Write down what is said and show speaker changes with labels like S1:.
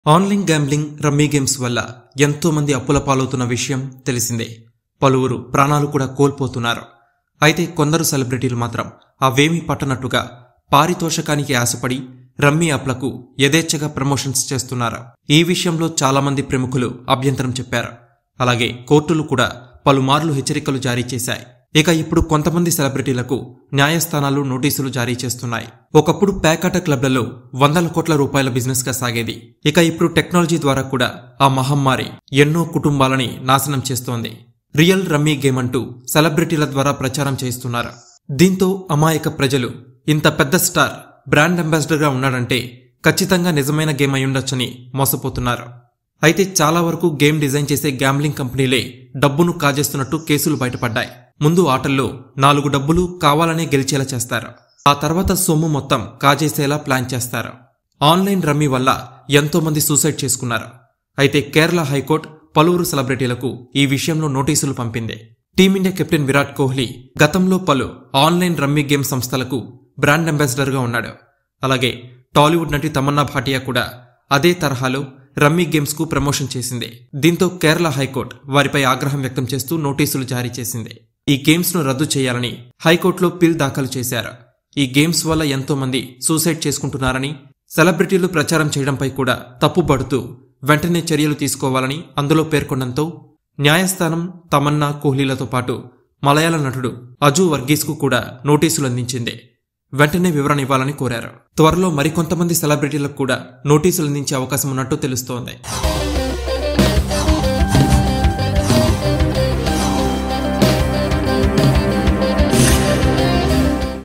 S1: online gambling rummy games వల్ల ఎంతో మంది అప్పుల పాలవుతున్న విషయం తెలిసిందే పలువురు ప్రాణాలు కూడా కోల్పోతున్నారు అయితే కొందరు సెలబ్రిటీలు మాత్రం అవేమీ పట్టనట్టుగా పారితోషకానికి ఆశపడి రమ్మీ యాప్లకు యథేచ్ఛగా ప్రమోషన్స్ చేస్తున్నారు ఈ విషయంలో చాలా మంది ప్రముఖులు అభ్యంతరం చెప్పారు అలాగే కోర్టులు కూడా పలుమార్లు హెచ్చరికలు జారీ చేశాయి ఇక ఇప్పుడు కొంతమంది సెలబ్రిటీలకు న్యాయస్థానాలు నోటీసులు జారీ చేస్తున్నాయి ఒకప్పుడు ప్యాకాట క్లబ్లలో వందల కోట్ల రూపాయల బిజినెస్ గా సాగేది ఇక ఇప్పుడు టెక్నాలజీ ద్వారా కూడా ఆ మహమ్మారి ఎన్నో కుటుంబాలని నాశనం చేస్తోంది రియల్ రమ్మీ గేమ్ అంటూ సెలబ్రిటీల ద్వారా ప్రచారం చేస్తున్నారు దీంతో అమాయక ప్రజలు ఇంత పెద్ద స్టార్ బ్రాండ్ అంబాసిడర్గా ఉన్నాడంటే ఖచ్చితంగా నిజమైన గేమ్ అయ్యుండొచ్చని మోసపోతున్నారు అయితే చాలా వరకు గేమ్ డిజైన్ చేసే గ్యాంబ్లింగ్ కంపెనీలే డబ్బును కాజేస్తున్నట్టు కేసులు బయటపడ్డాయి ముందు ఆటల్లో నాలుగు డబ్బులు కావాలనే గెలిచేలా చేస్తారు ఆ తర్వాత సొమ్ము మొత్తం కాజేసేలా ప్లాన్ చేస్తారు ఆన్లైన్ రమ్మీ వల్ల ఎంతో మంది సూసైడ్ చేసుకున్నారు అయితే కేరళ హైకోర్టు పలువురు సెలబ్రిటీలకు ఈ విషయంలో నోటీసులు పంపింది టీమిండియా కెప్టెన్ విరాట్ కోహ్లీ గతంలో పలు ఆన్లైన్ రమ్మీ గేమ్ సంస్థలకు బ్రాండ్ అంబాసిడర్గా ఉన్నాడు అలాగే టాలీవుడ్ నటి తమన్నా భాటియా కూడా అదే తరహాలో రమ్మీ గేమ్స్ కు ప్రమోషన్ చేసింది దీంతో కేరళ హైకోర్టు వారిపై ఆగ్రహం వ్యక్తం చేస్తూ నోటీసులు జారీ చేసింది ఈ గేమ్స్ ను రద్దు చేయాలని హైకోర్టులో పిల్ దాఖలు చేశారు ఈ గేమ్స్ వల్ల ఎంతో మంది సూసైడ్ చేసుకుంటున్నారని సెలబ్రిటీలు ప్రచారం చేయడంపై కూడా తప్పుపడుతూ వెంటనే చర్యలు తీసుకోవాలని అందులో పేర్కొనడంతో న్యాయస్థానం తమన్నా కోహ్లీలతో పాటు మలయాళ నటుడు అజు వర్గీస్కు కూడా నోటీసులు అందించింది వెంటనే వివరణ ఇవ్వాలని కోరారు త్వరలో మరికొంతమంది సెలబ్రిటీలకు కూడా నోటీసులు అందించే అవకాశం ఉన్నట్టు తెలుస్తోంది